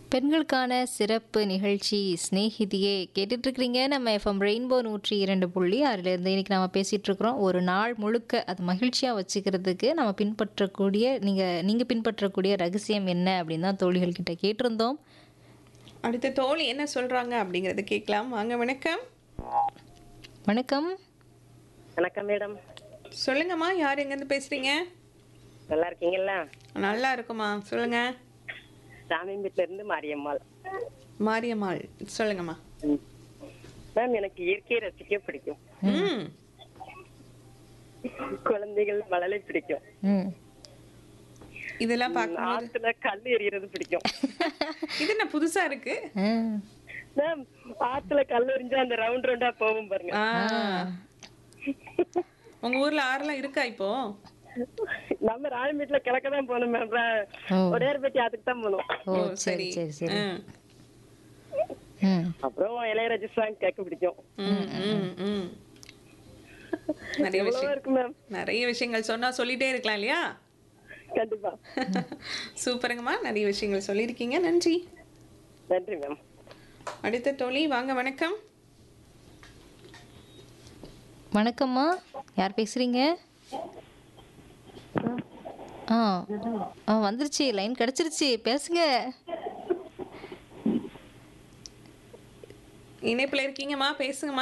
பெண்களுக்கான சிறப்பு நிகழ்ச்சி ஸ்நேகிதியே கேட்டுட்டு இருக்கிறீங்க நம்ம எஃப்எம் ரெயின்போ நூற்றி இரண்டு புள்ளி அதிலிருந்து இன்னைக்கு நம்ம பேசிட்டு இருக்கிறோம் ஒரு நாள் முழுக்க அது மகிழ்ச்சியாக வச்சுக்கிறதுக்கு நம்ம பின்பற்றக்கூடிய நீங்கள் நீங்கள் பின்பற்றக்கூடிய ரகசியம் என்ன அப்படின்னு தான் தோழிகள் கிட்ட கேட்டிருந்தோம் அடுத்த தோழி என்ன சொல்றாங்க அப்படிங்கறத கேட்கலாம் வாங்க வணக்கம் வணக்கம் வணக்கம் மேடம் சொல்லுங்கம்மா யார் எங்கேருந்து பேசுறீங்க நல்லா இருக்கீங்களா நல்லா இருக்குமா சொல்லுங்க சாமியம்பேட்டில இருந்து மாரியம்மாள் மாரியம்மாள் சொல்லுங்கம்மா ம். மேம் எனக்கு இயற்கையை ரசிக்க பிடிக்கும் ம் குழந்தைகள் மழலை பிடிக்கும் ம் இதெல்லாம் பார்க்கும்போது ஆத்துல கல் எறியறது பிடிக்கும் இது என்ன புதுசா இருக்கு ஆ. மேம் ஆத்துல கல் எறிஞ்சா அந்த ரவுண்ட் ரவுண்டா போகும் பாருங்க ஆ. உங்க ஊர்ல ஆறுலாம் இருக்கா இப்போ நம்ம ராயம்பேட்டில கிழக்க தான் போகணும் மேம் ஓ. உடையார்பேட்டி அதுக்கு தான் போகணும் ஓ சரி சரி சரி ஆ. ம் அப்புறம் இளையராஜா சாங் கேட்க பிடிக்கும் ம், ம், ம். நிறைய எவ்வளவோ விஷயம் இருக்கு மேம் நிறைய விஷயங்கள் சொன்னா சொல்லிட்டே இருக்கலாம் இல்லையா கண்டிப்பா சூப்பருங்கம்மா நிறைய விஷயங்கள் சொல்லியிருக்கீங்க நன்றி நன்றி மேம் அடுத்த தோழி வாங்க வணக்கம் வணக்கம்மா யார் பேசுறீங்க ஆ ஆ வந்துருச்சு லைன் கிடச்சிருச்சு பேசுங்க இணைப்புல இருக்கீங்கம்மா பேசுங்கம்மா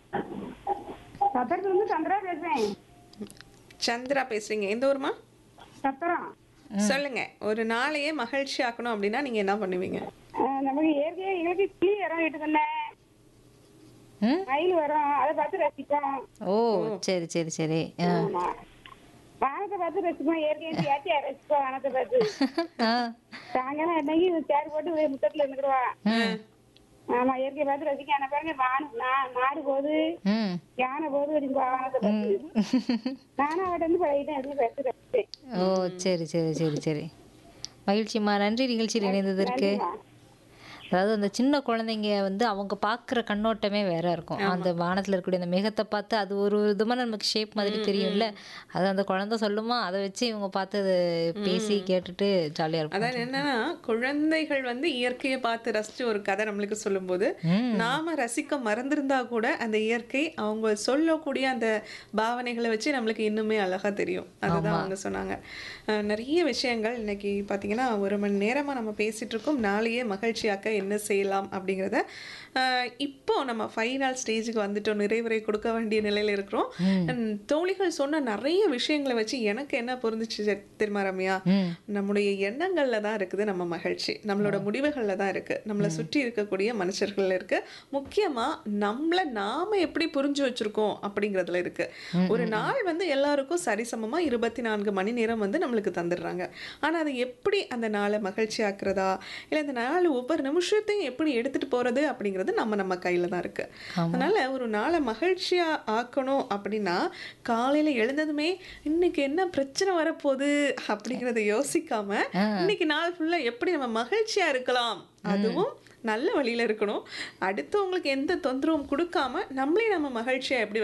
சத்திரத்துல இருந்து சந்திரா பேசுறேன் சந்திரா பேசுறீங்க எந்த ஊருமா சத்திரம் சொல்லுங்க ஒரு நாளையே மகிழ்ச்சி ஆக்கணும் அப்படின்னா நீங்க என்ன பண்ணுவீங்க ஆஹ் நமக்கு இயற்கையா எங்களுக்கு கிளி வரும் வீட்டுக்குள்ள ம் மயில் வரும் அதை பார்த்து ரசிப்போம் ஓ சரி சரி சரி ஆ ஆமா வானத்தை பார்த்து ரசிப்போம் இயற்கையை சேர்த்தியா ரசிப்போம் வானத்தை பார்த்து ஆ சாயங்காலம் அன்னைக்கு சேர் போட்டு போய் முத்தத்துல இருந்துக்கிடுவா ஆமா இயற்கையை பார்த்து ரசிக்க என்ன பாருங்க வானம் நா- மாடு போகுது ம் யானை போகுது அப்படின்னு வானத்தை பார்த்து நானும் அவட்ட இருந்து பழகிட்டேன் எப்படி பேச ரசிப்பேன் ஓ சரி சரி சரி சரி மகிழ்ச்சிம்மா நன்றி நிகழ்ச்சியில் இணைந்ததற்கு அதாவது அந்த சின்ன குழந்தைங்க வந்து அவங்க பார்க்குற கண்ணோட்டமே வேற இருக்கும் அந்த வானத்தில் இருக்கக்கூடிய அந்த மேகத்தை பார்த்து அது ஒரு விதமாக நமக்கு ஷேப் மாதிரி தெரியும்ல அது அந்த குழந்தை சொல்லுமா அதை வச்சு இவங்க பார்த்து அதை பேசி கேட்டுட்டு ஜாலியாக இருக்கும் அதாவது என்னன்னா குழந்தைகள் வந்து இயற்கையை பார்த்து ரசிச்சு ஒரு கதை நம்மளுக்கு சொல்லும்போது நாம ரசிக்க மறந்திருந்தா கூட அந்த இயற்கை அவங்க சொல்லக்கூடிய அந்த பாவனைகளை வச்சு நம்மளுக்கு இன்னுமே அழகா தெரியும் அதுதான் அவங்க சொன்னாங்க அஹ் நிறைய விஷயங்கள் இன்னைக்கு பாத்தீங்கன்னா ஒரு மணி நேரமா நம்ம பேசிட்டு இருக்கோம் நாளையே மகிழ்ச்சியாக்க என்ன செய்யலாம் அப்படிங்கிறத அஹ் இப்போ நம்ம ஃபைனல் ஸ்டேஜுக்கு வந்துட்டோம் நிறைவுரை கொடுக்க வேண்டிய நிலையில இருக்கிறோம் உம், தோழிகள் சொன்ன நிறைய விஷயங்களை வச்சு எனக்கு என்ன புரிஞ்சுச்சு தெ- தெரியுமா ரம்யா ம் நம்முடைய எண்ணங்கள்ல தான் இருக்குது நம்ம மகிழ்ச்சி நம்மளோட முடிவுகள்ல தான் இருக்கு நம்மளை சுற்றி இருக்கக்கூடிய மனுஷர்கள்ல இருக்கு முக்கியமா நம்மள நாம எப்படி புரிஞ்சு வச்சிருக்கோம் அப்படிங்கிறதுல இருக்கு ஒரு நாள் வந்து எல்லாருக்கும் சரிசமமா இருபத்தி நான்கு மணி நேரம் வந்து நம்மளுக்கு தந்துடுறாங்க ஆனா அதை எப்படி அந்த நாளை மகிழ்ச்சி ஆக்குறதா இல்ல இந்த நாள் ஒவ்வொரு நிமிஷத்தையும் எப்படி எடுத்துட்டு போறது அப்படிங்கிறது நம்ம நம்ம கையில தான் இருக்கு அதனால ஒரு நாளை மகிழ்ச்சியா ஆக்கணும் அப்படின்னா காலையில எழுந்ததுமே இன்னைக்கு என்ன பிரச்சனை வரப்போகுது அப்படிங்கறத யோசிக்காம இன்னைக்கு நாள் ஃபுல்லா எப்படி நம்ம மகிழ்ச்சியா இருக்கலாம் அதுவும் நல்ல வழியில இருக்கணும் அடுத்தவங்களுக்கு எந்த தொந்தரவும் கொடுக்காம நம்மளே நம்ம மகிழ்ச்சியா எப்படி